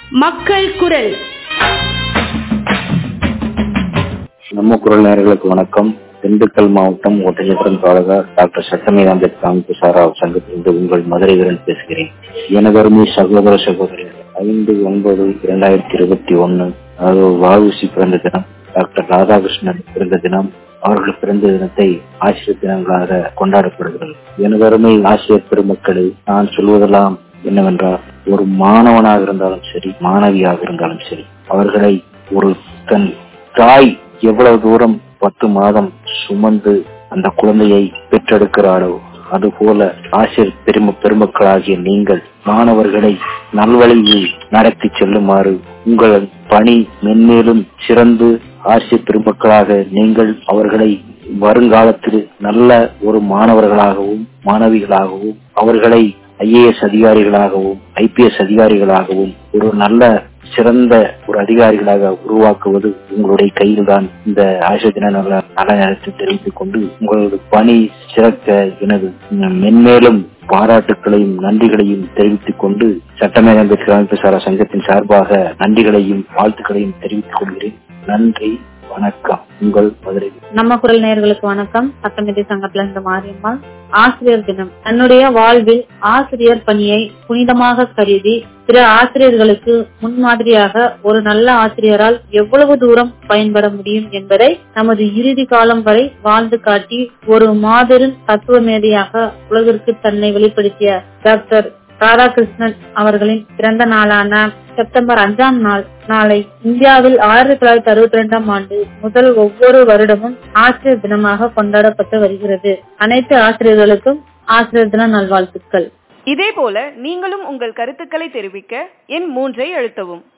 மக்கள் குரல் நம்ம குரல் நேயர்களுக்கு வணக்கம் திண்டுக்கல் மாவட்டம் ஒட்டஞ்சத்திரம் தாலுகா டாக்டர் சட்டமேத அம்பேத்கர் அமைப்பு சாரா சங்கத்திலிருந்து உங்கள் மதுரை வீரன் பேசுகிறேன் எனதருமை சகோதர சகோதரி ஐந்து ஒன்பது இரண்டாயிரத்தி இருபத்தி ஒன்னு அதாவது வாவுசி பிறந்த தினம் டாக்டர் ராதாகிருஷ்ணன் பிறந்த தினம் அவர்கள் பிறந்த தினத்தை ஆசிரியர் தினங்களாக கொண்டாடப்படுகிறது எனதருமை ஆசிரியர் பெருமக்களே நான் சொல்வதெல்லாம் என்னவென்றால் ஒரு மாணவனாக இருந்தாலும் சரி மாணவியாக இருந்தாலும் சரி அவர்களை ஒரு தன் தாய் எவ்வளவு தூரம் பத்து மாதம் சுமந்து அந்த குழந்தையை பெற்றெடுக்கிறாளோ அதுபோல ஆசிரியர் பெரும பெருமக்களாகிய நீங்கள் மாணவர்களை நல்வழியில் நடத்தி செல்லுமாறு உங்கள் பணி மென்மேலும் சிறந்து ஆசிரியர் பெருமக்களாக நீங்கள் அவர்களை வருங்காலத்தில் நல்ல ஒரு மாணவர்களாகவும் மாணவிகளாகவும் அவர்களை ஐஏஎஸ் அதிகாரிகளாகவும் ஐபிஎஸ் அதிகாரிகளாகவும் ஒரு நல்ல சிறந்த ஒரு அதிகாரிகளாக உருவாக்குவது உங்களுடைய கையில் தான் இந்த ஆசிரியர் தின நல்ல நல்ல நேரத்தில் தெரிவித்துக் கொண்டு உங்களது பணி சிறக்க எனது மென்மேலும் பாராட்டுக்களையும் நன்றிகளையும் தெரிவித்துக் கொண்டு சட்டமேத அம்பேத்கர் அமைப்பு சாரா சங்கத்தின் சார்பாக நன்றிகளையும் வாழ்த்துக்களையும் தெரிவித்துக் கொள்கிறேன் நன்றி வணக்கம் உங்கள் மதுரை நம்ம குரல் நேயர்களுக்கு வணக்கம் சட்டமேதை சங்கத்துல இருந்து மாரியம்மாள் ஆசிரியர் தினம் தன்னுடைய வாழ்வில் ஆசிரியர் பணியை புனிதமாக கருதி பிற ஆசிரியர்களுக்கு முன்மாதிரியாக ஒரு நல்ல ஆசிரியரால் எவ்வளவு தூரம் பயன்பட முடியும் என்பதை நமது இறுதி காலம் வரை வாழ்ந்து காட்டி ஒரு மாபெரும் தத்துவ மேதையாக உலகிற்கு தன்னை வெளிப்படுத்திய டாக்டர் ராதாகிருஷ்ணன் அவர்களின் பிறந்த நாளான செப்டம்பர் அஞ்சாம் நாள் நாளை இந்தியாவில் ஆயிரத்தி தொள்ளாயிரத்தி அறுபத்தி ரெண்டாம் ஆண்டு முதல் ஒவ்வொரு வருடமும் ஆசிரியர் தினமாக கொண்டாடப்பட்டு வருகிறது அனைத்து ஆசிரியர்களுக்கும் ஆசிரியர் தின நல்வாழ்த்துக்கள் இதேபோல நீங்களும் உங்கள் கருத்துக்களை தெரிவிக்க எண் மூன்றை அழுத்தவும்